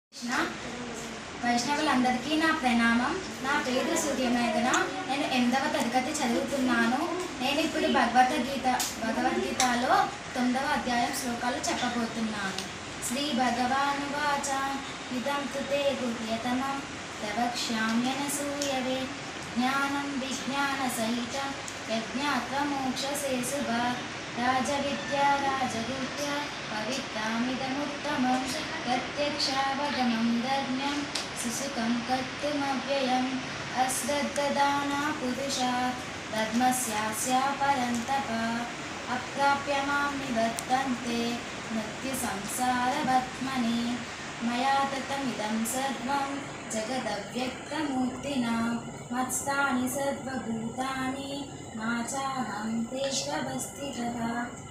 కృష్ణ వైష్ణవులందరికీ నా ప్రణామం నా పేరు సూర్యమేఘన నేను ఎనిమిదవ తరగతి చదువుతున్నాను నేను ఇప్పుడు భగవద్గీత భగవద్గీతలో తొమ్మిదవ అధ్యాయం శ్లోకాలు చెప్పబోతున్నాను శ్రీ భగవానువాచ ఇదం తు తే గుహ్యతమం ప్రవక్ష్యామ్యనసూయవే జ్ఞానం విజ్ఞాన సహితం యజ్ఞాత్వ మోక్షసే శుభ రాజవిద్యా రాజగుహ్య పవిత్రామిదముత్తమం ప్రత్యక్షావగమం ధర్మ్యం సుసుఖం కర్తుమవ్యయం అశ్రద్ధదానా పురుషాత్ పద్మస్యాస్యా పరంతప అప్రాప్య మాం నివర్తంతే మృత్యు సంసారవత్మని మయా తతమిదం సర్వం జగదవ్యక్తమూర్తినా మత్స్థాని సర్వభూతాని నా చాహం తేష్వస్థితः